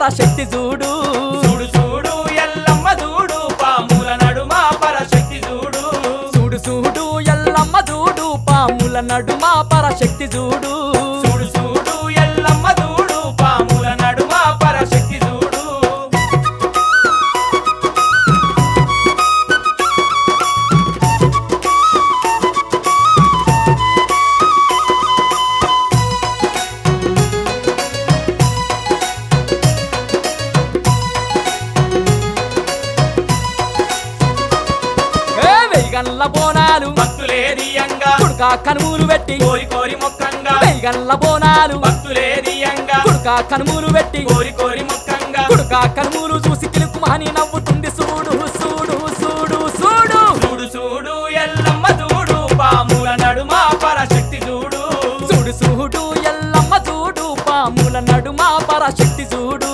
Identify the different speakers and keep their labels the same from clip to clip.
Speaker 1: పరశక్తి చూడు
Speaker 2: చూడు చూడు ఎల్లమ్మ చూడు పాముల నడుమ పరశక్తి చూడు
Speaker 1: చూడు చూడు ఎల్లమ్మ చూడు పాముల నడుమ పరశక్తి చూడు
Speaker 2: చూడు చూడు ఎల్లమ్మ చూడు పాముల నడుమ పరశక్తి చూడు
Speaker 1: ఏ వెయ్యగల్ల బోనాలు
Speaker 2: భక్తులే దియంగా
Speaker 1: కుడుక కనుమూలు పెట్టి
Speaker 2: కోరి కోరి మొక్కంగా
Speaker 1: వెయ్యగల్ల బోనాలు
Speaker 2: భక్తులే దియంగా
Speaker 1: కుడుక కనుమూలు పెట్టి
Speaker 2: కోరి కోరి మొక్కంగా
Speaker 1: కుడుక కనుమూలు చూసి కిలుకుమని నవ్వుతుంది చూడు చూడు చూడు చూడు
Speaker 2: చూడు చూడు ఎల్లమ్మ చూడు పాముల నడుమ పరశక్తి చూడు
Speaker 1: చూడు చూడు ఎల్లమ్మ చూడు పాముల నడుమ పరశక్తి చూడు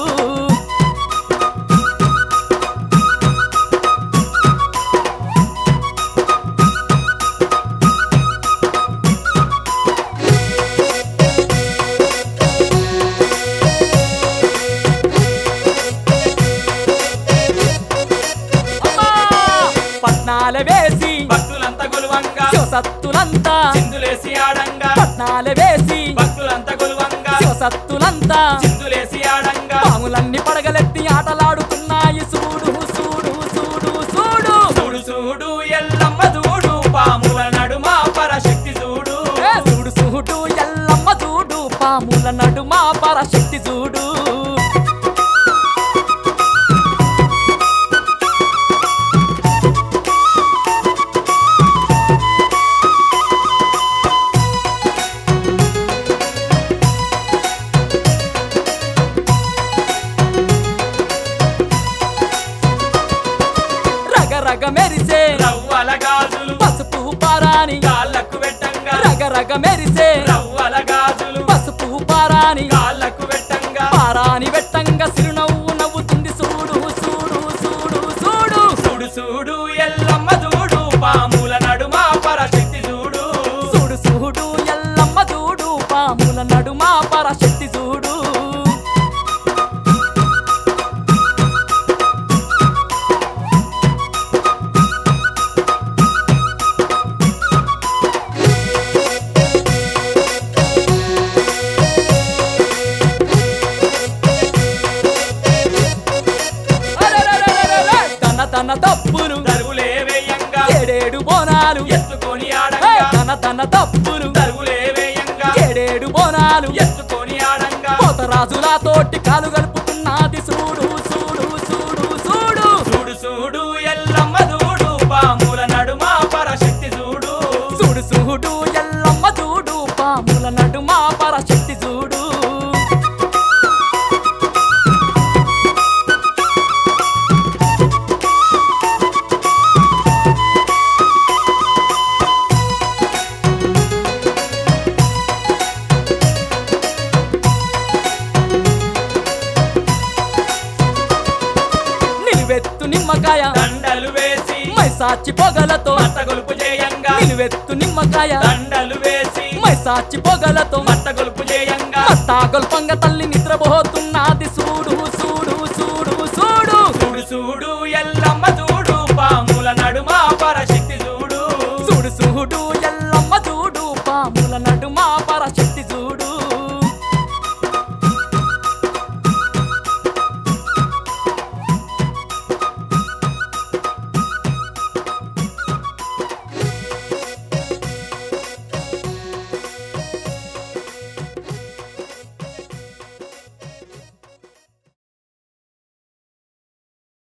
Speaker 1: అమ్మా! పట్నాల వేసి
Speaker 2: భక్తులంతా గొలువంగా
Speaker 1: శివసత్తులంతా
Speaker 2: చిందులేసి ఆడంగా
Speaker 1: పట్నాల వేసి
Speaker 2: భక్తులంతా గొలువంగా
Speaker 1: శివసత్తులంతా
Speaker 2: చిందులేసి ఆడంగా
Speaker 1: పాములన్నీ పడగలెత్తి ఆటలాడుతున్నాయి చూడు చూడు చూడు చూడు
Speaker 2: చూడు చూడు ఎల్లమ్మ చూడు పాముల నడుమ పరశక్తి చూడు
Speaker 1: ఏ చూడు చూడు ఎల్లమ్మ చూడు పాముల నడుమ పరశక్తి చూడు రగ రగ మెరిసే
Speaker 2: రవ్వల గాజులు
Speaker 1: పసుపు పారాని
Speaker 2: కాళ్ళకు పెట్టంగా
Speaker 1: రగ రగ మెరిసే
Speaker 2: రవ్వల గాజులు
Speaker 1: పసుపు పారాని
Speaker 2: కాళ్ళకు పెట్టంగా
Speaker 1: పారాని వెట్టంగా సిరునవ్వు నవ్వుతుంది చూడు చూడు చూడు చూడు
Speaker 2: చూడు చూడు ఎల్లమ్మ చూడు పాముల నడుమ పరశక్తి చూడు
Speaker 1: చూడు చూడు ఎల్లమ్మ చూడు పాముల నడుమ పరశక్తి చూడు అరెరెరెరెరెరె! తన తన తప్పులు
Speaker 2: దరువులే వేయంగా
Speaker 1: ఏడేడు బోనాలు
Speaker 2: ఎత్తుకొని
Speaker 1: ఏ!
Speaker 2: ఆడంగా
Speaker 1: తన తన తప్పులు
Speaker 2: దరువులే వేయంగా
Speaker 1: ఏడేడు బోనాలు
Speaker 2: ఎత్తుకొని ఆడంగా
Speaker 1: పోతరాజుల తోటి కాలు గలుపుతున్నది చూడు చూడు చూడు చూడు
Speaker 2: చూడు చూడు ఎల్లమ్మ చూడు పాముల నడుమ పరశక్తి చూడు
Speaker 1: చూడు చూడు ఎల్లమ్మ చూడు పాముల నడుమ పరశక్తి చూడు నిలువెత్తు నిమ్మకాయ
Speaker 2: దండలు వేసి
Speaker 1: మైసాచి పొగలతో
Speaker 2: మట్ట గొలుపు చేయంగా
Speaker 1: నిలువెత్తు నిమ్మకాయ
Speaker 2: దండలు వేసి
Speaker 1: మైసాచి పొగలతో
Speaker 2: మట్ట గొలుపు చేయంగా
Speaker 1: మత్తా గొల్పంగ తల్లి నిద్రపోతున్న